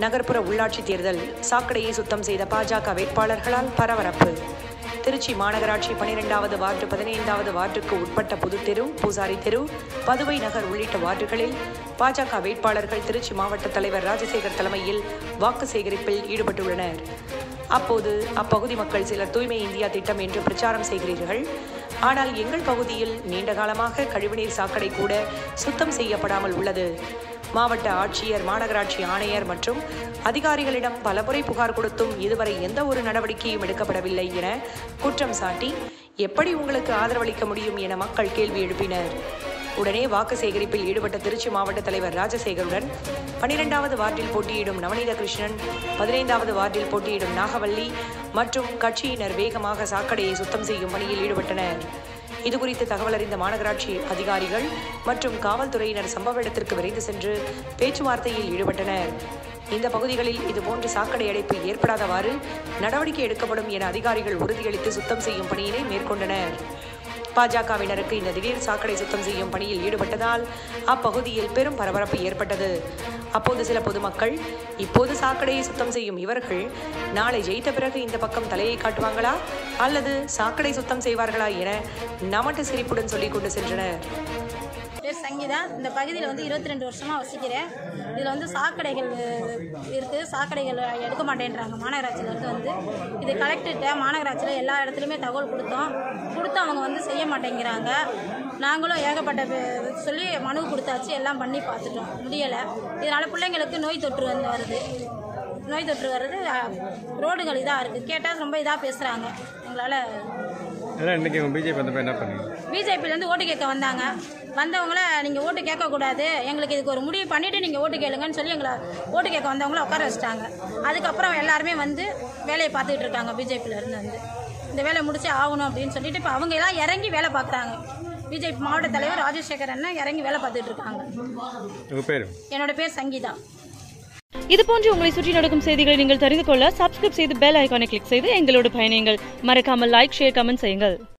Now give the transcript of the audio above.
நகர்ப்புற உள்ளாட்சி தேர்தல் சாக்கடையை சுத்தம் செய்த பாஜக வேட்பாளர்களால் பரபரப்பு திருச்சி மாநகராட்சி பனிரெண்டாவது வார்டு பதினைந்தாவது வார்டுக்கு உட்பட்ட புதுத்தெரு பூசாரி தெரு பதுவை நகர் உள்ளிட்ட வார்டுகளில் பாஜக வேட்பாளர்கள் திருச்சி மாவட்ட தலைவர் ராஜசேகர் தலைமையில் வாக்கு சேகரிப்பில் ஈடுபட்டுள்ளனர் அப்போது அப்பகுதி மக்கள் சிலர் தூய்மை இந்தியா திட்டம் என்று பிரச்சாரம் செய்கிறீர்கள் ஆனால் எங்கள் பகுதியில் நீண்ட காலமாக கழிவுநீர் சாக்கடை கூட சுத்தம் செய்யப்படாமல் உள்ளது மாவட்ட ஆட்சியர் மாநகராட்சி ஆணையர் மற்றும் அதிகாரிகளிடம் பலமுறை புகார் கொடுத்தும் இதுவரை எந்த ஒரு நடவடிக்கையும் எடுக்கப்படவில்லை என குற்றம் சாட்டி எப்படி உங்களுக்கு ஆதரவளிக்க முடியும் என மக்கள் கேள்வி எழுப்பினர் உடனே வாக்கு சேகரிப்பில் ஈடுபட்ட திருச்சி மாவட்ட தலைவர் ராஜசேகருடன் பனிரெண்டாவது வார்டில் போட்டியிடும் நவநீத கிருஷ்ணன் பதினைந்தாவது வார்டில் போட்டியிடும் நாகவல்லி மற்றும் கட்சியினர் வேகமாக சாக்கடையை சுத்தம் செய்யும் பணியில் ஈடுபட்டனர் இதுகுறித்து தகவல் அறிந்த மாநகராட்சி அதிகாரிகள் மற்றும் காவல்துறையினர் சம்பவ இடத்திற்கு விரைந்து சென்று பேச்சுவார்த்தையில் ஈடுபட்டனர் இந்த பகுதிகளில் இதுபோன்ற சாக்கடை அடைப்பு ஏற்படாதவாறு நடவடிக்கை எடுக்கப்படும் என அதிகாரிகள் உறுதியளித்து சுத்தம் செய்யும் பணியினை மேற்கொண்டனர் பாஜகவினருக்கு இந்த திடீர் சாக்கடை சுத்தம் செய்யும் பணியில் ஈடுபட்டதால் அப்பகுதியில் பெரும் பரபரப்பு ஏற்பட்டது அப்போது சில பொதுமக்கள் இப்போது சாக்கடையை சுத்தம் செய்யும் இவர்கள் நாளை ஜெயித்த பிறகு இந்த பக்கம் தலையை காட்டுவாங்களா அல்லது சாக்கடை சுத்தம் செய்வார்களா என நமட்டு சிரிப்புடன் சொல்லிக் கொண்டு சென்றனர் பேர் சங்கீதா இந்த பகுதியில் வந்து இருபத்தி ரெண்டு வருஷமாக வசிக்கிறேன் இதில் வந்து சாக்கடைகள் இருக்குது சாக்கடைகள் எடுக்க மாட்டேன்றாங்க மாநகராட்சியிலேருந்து வந்து இது கலெக்டர்கிட்ட மாநகராட்சியில் எல்லா இடத்துலையுமே தகவல் கொடுத்தோம் கொடுத்து அவங்க வந்து செய்ய மாட்டேங்கிறாங்க நாங்களும் ஏகப்பட்ட பே- சொல்லி மனு கொடுத்தாச்சு எல்லாம் பண்ணி பார்த்துட்டோம் முடியலை இதனால் பிள்ளைங்களுக்கு நோய் தொற்று வந்து வருது நோய் தொற்று வருது அஹ், ரோடுகள் இதாக இருக்குது கேட்டால் ரொம்ப இதாக பேசுகிறாங்க எங்களால் ஏன்னா இன்னைக்கு உங்க பிஜேபி வந்தப்ப என்ன பண்ணீங்க பிஜேபியிலேருந்து ஓட்டு கேட்க வந்தாங்க வந்தவங்கள நீங்கள் ஓட்டு கேட்கக்கூடாது எங்களுக்கு இதுக்கு ஒரு முடிவு பண்ணிவிட்டு நீங்கள் ஓட்டு கேளுங்கன்னு சொல்லி எங்களை ஓட்டு கேட்க வந்தவங்கள உட்கார வச்சிட்டாங்க அதுக்கப்புறம் எல்லாருமே வந்து வேலையை பார்த்துக்கிட்டு இருக்காங்க பிஜேபியிலேருந்து வந்து இந்த வேலையை முடிச்சே ஆகணும் அப்படின்னு சொல்லிட்டு இப்போ அவங்க எல்லாம் இறங்கி வேலை பார்க்குறாங்க பிஜேபி மாவட்ட தலைவர் ராஜசேகர் அண்ணன் இறங்கி வேலை பார்த்துட்டு இருக்காங்க உங்க பேரு என்னோட பேர் சங்கீதா இது போன்று உங்களை சுற்றி நடக்கும் செய்திகளை நீங்கள் தெரிந்து கொள்ள சப்ஸ்கிரைப் செய்து பெல் ஐகானை கிளிக் செய்து எங்களோடு பயணியுங்கள் மறக்காமல் லைக் ஷேர் கமெண்ட் செய்யுங்கள்